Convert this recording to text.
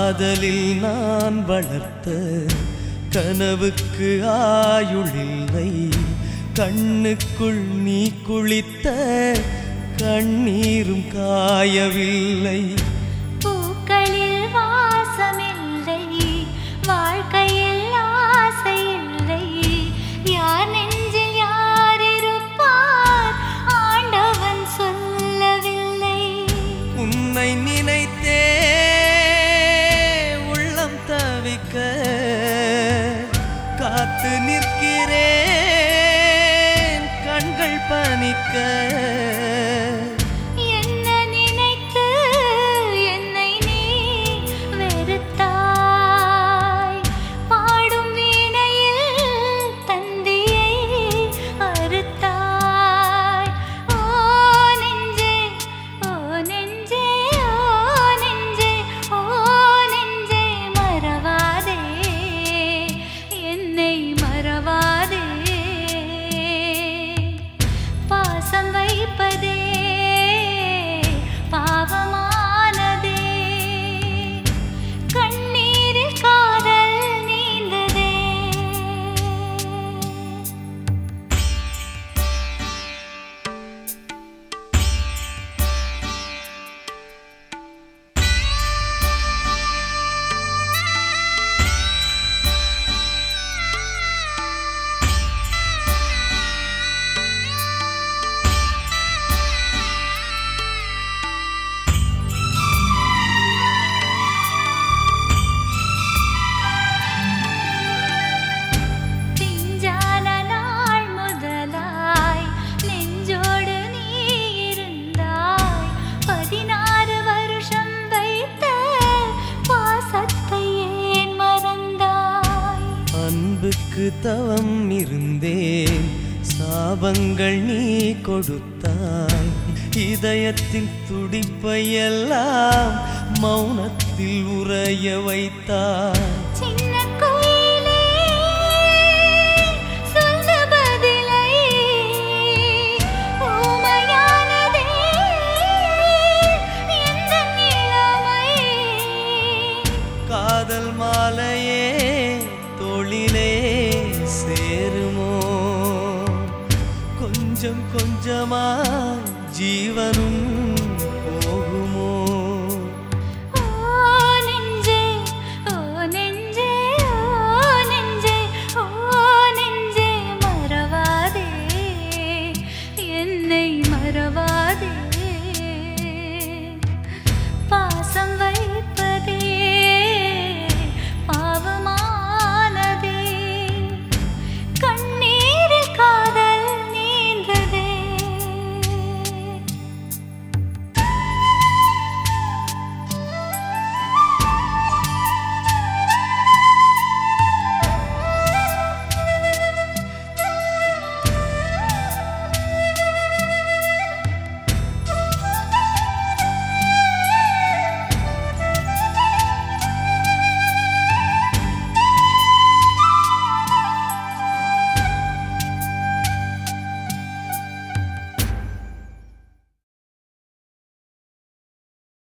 காதலில் நான் வளர்த்த கனவுக்கு ஆயுளில்லை கண்ணுக்குள் நீ குளித்த கண்ணீரும் காயவில்லை பூக்களில் வாசமில்லை வாழ்க்கையில் ஆசை இல்லை யார் நெஞ்சில் யார் இருப்பார் ஆண்டவன் சொல்லவில்லை உன்னை நினைத்தே உள்ளம் தவிக்க காத்து நிற்கிறேன் கண்கள் பனிக்க என்ன நினைத்து என்னை நீ வெறுத்தாய் பாடும் வீணையில் தந்தியை அறுத்தாய் ஓ நெஞ்சே ஓ நெஞ்சே ஓ நெஞ்சே ஓ நெஞ்சே மறவாதே என்னை மறவாதே பாசம் வைப்பதே பாவமானதே கண்ணீரில் காதல் நீந்ததே பிஞ்சான நாள் முதலாய் நெஞ்சோடு நீ இருந்தாய் பதினாறு வருஷம் வைத்த பாசத்தை ஏன் மறந்தாய் அன்புக்கு தவம் இருந்தேன் சாபங்கள் நீ கொடுத்தாய் இதயத்தின் துடிப்பையெல்லாம் மௌனத்தில் உறைய வைத்தாய் சின்ன குயிலே சொல்லு பதிலை ஊமையானதே எந்த நிலைமை காதல் மாலையே தொழிலே சேருமோ கொஞ்சம் கொஞ்சமாய் ஜீவனும் போகும்